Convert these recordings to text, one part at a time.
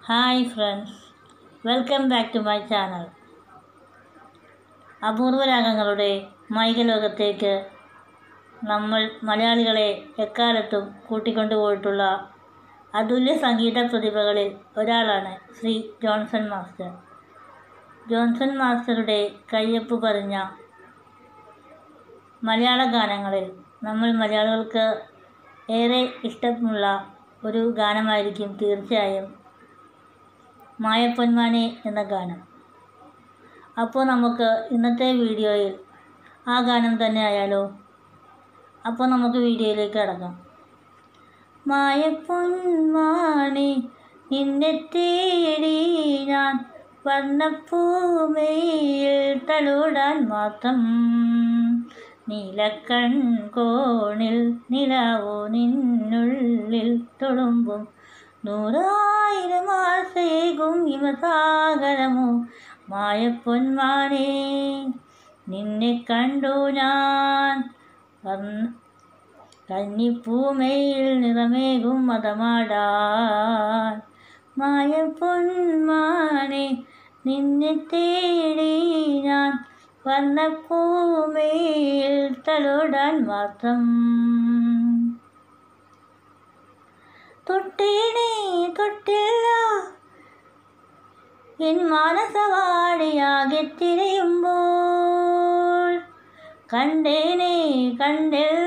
hi friends welcome back to my channel അപൂർവ രാഗങ്ങളുടെ മൈക ലോകത്തേക്ക് നമ്മൾ മലയാളികളെ എക്കാലത്തും കൂട്ടിക്കൊണ്ടുപോയിട്ടുള്ള അതുല്യ സംഗീത പ്രതിഭകളിൽ ഒരാളാണ് ശ്രീ ജോൺസൺ മാസ്റ്റർ ജോൺസൺ മാസ്റ്ററുടെ കയ്യൊപ്പ് പറഞ്ഞ മലയാള ഗാനങ്ങളിൽ നമ്മൾ മലയാളികൾക്ക് ഏറെ ഇഷ്ടമുള്ള ഒരു ഗാനമായിരിക്കും തീർച്ചയായും മായപ്പൊന്മാനെ എന്ന ഗാനം അപ്പോൾ നമുക്ക് ഇന്നത്തെ വീഡിയോയിൽ ആ ഗാനം തന്നെ ആയാലോ അപ്പോൾ നമുക്ക് വീഡിയോയിലേക്ക് കടക്കാം മായപ്പൊന്മാനെ നിന്നെ തേടി ഞാൻ വർണ്ണപ്പൂമയിൽ തലോടാൻ മാത്രം നീലക്കൺ കോണിൽ നിലാവോ നിന്നുള്ളിൽ തൊടുമ്പും നൂറായിരം ആശേകും ഹിമസാഗരമോ മായപ്പൊന്മാനേ നിന്നെ കണ്ടു ഞാൻ വർണ്ണ കന്നിപ്പൂമയിൽ നിറമേകും മതമാടാൻ മായപ്പൊന്മാനെ നിന്നെ തേടി ഞാൻ വർണ്ണപ്പൂമയിൽ തലോടാൻ മാത്രം തൊട്ടേണേ തൊട്ടില്ല എൻ മാനസവാടിയാകെ തിരയുമ്പോൾ കണ്ടേനേ കണ്ടില്ല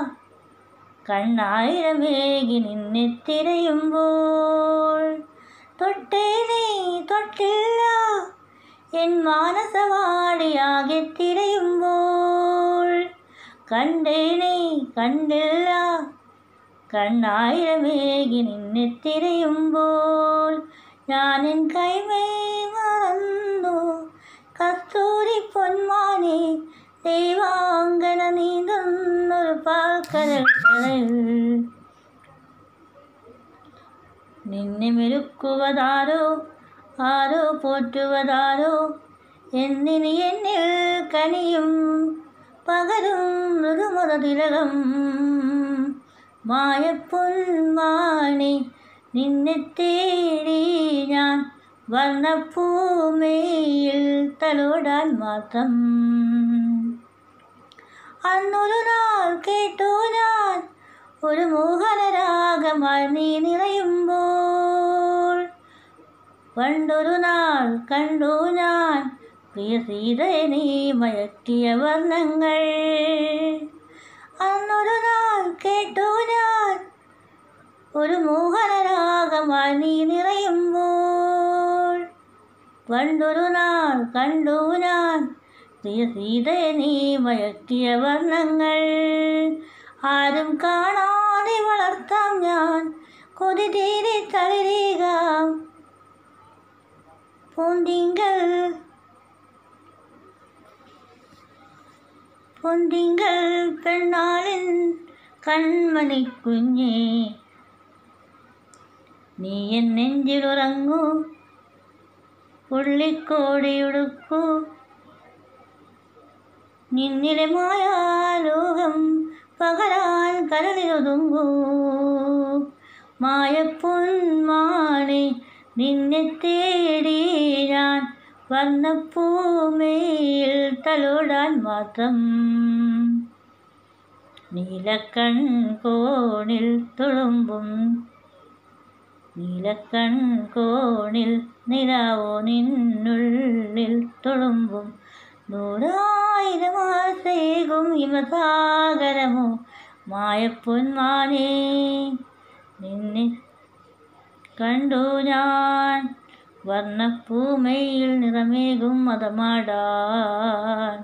കണ്ണായിരമേകി നിന്നെ തിരയുമ്പോൾ തൊട്ടേനേ തൊട്ടില്ല എൻ മാനസവാടിയാകെ തിരയുമ്പോൾ കണ്ടേനേ കണ്ടില്ല കണ്ണായിരമേകി നിന്നെ തിരയുമ്പോൾ ഞാനെൻ കൈമേ മറന്നു കസ്തൂരി പൊന്മാനെ ദൈവാങ്കന നീന്തുന്നൊരു പാൽക്കരൽ നിന്നെ മെരുക്കുവതാരോ ആരോ പോറ്റുവതാരോ എന്നിനി എന്നിൽ കനിയും പകരും മൃദുമത തിലകം മായപ്പൊന്മാണി നിന്നെ തേടി ഞാൻ വർണ്ണഭൂമിയിൽ തലോടാൻ മാത്രം അന്നൊരു നാൾ കേട്ടു ഞാൻ ഒരു മോഹനരാഗമായി നീ നിറയുമ്പോൾ പണ്ടൊരു നാൾ കണ്ടു ഞാൻ പ്രിയ സീതയെ നീ മയക്കിയ വർണ്ണങ്ങൾ അന്നൊരു നാൾ കേട്ടു ഞാൻ ഒരു മോഹനരാഗമായി നീ നിറയുമ്പോൾ പണ്ടൊരു നാൾ കണ്ടു ഞാൻ പ്രിയ സീതയെ നീ മയക്കിയ വർണ്ണങ്ങൾ ആരും കാണാതെ വളർത്താം ഞാൻ കൊതി തീരെ തളിരീകാം പൊന്തിങ്കൾ പൊന്തിങ്കൾ പെണ്ണാളിൻ കൺമണി കുഞ്ഞേ നീ എൻ നെഞ്ചിലുറങ്ങൂ പുള്ളിക്കോടിയുടുക്കൂ നിന്നിലെ മായാലോകം പകരാൻ കരളിലൊതുങ്ങൂ മായപ്പൊന്മാണി നിന്നെ തേടി ഞാൻ വർണ്ണപ്പൂമയിൽ തലോടാൻ മാത്രം നീലക്കൺ കോണിൽ തുളുമ്പും നീലക്കൺ കോണിൽ നിലാവോ നിന്നുള്ളിൽ തുളുമ്പും നൂറായിരം ആശേകും ഹിമസാഗരമോ മായപ്പൊന്മാനേ നിന്നെ കണ്ടു ഞാൻ വർണ്ണപ്പൂമയിൽ നിറമേകും മതമാടാൻ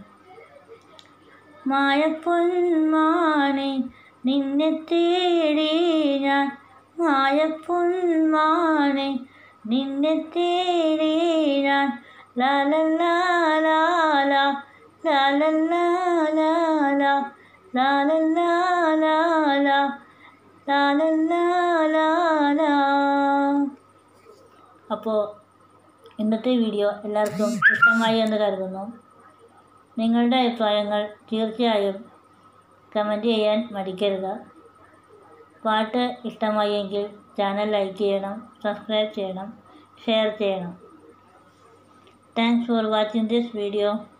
മായപ്പൊന്മാനെ നിന്നെ തേടി ഞാൻ മായപ്പൊന്മാനെ നിന്നെ തേടി ഞാൻ ലാലല്ലാ ലാലാ ലാലല്ലാ ലാലാ ലാലല്ലാ ലാലാ ലാലല്ലാ ലാലാ അപ്പോൾ ഇന്നത്തെ വീഡിയോ എല്ലാവർക്കും ഇഷ്ടമായി എന്ന് കരുതുന്നു നിങ്ങളുടെ അഭിപ്രായങ്ങൾ തീർച്ചയായും കമൻറ്റ് ചെയ്യാൻ മടിക്കരുത് പാട്ട് ഇഷ്ടമായെങ്കിൽ ചാനൽ ലൈക്ക് ചെയ്യണം സബ്സ്ക്രൈബ് ചെയ്യണം ഷെയർ ചെയ്യണം thanks for watching this video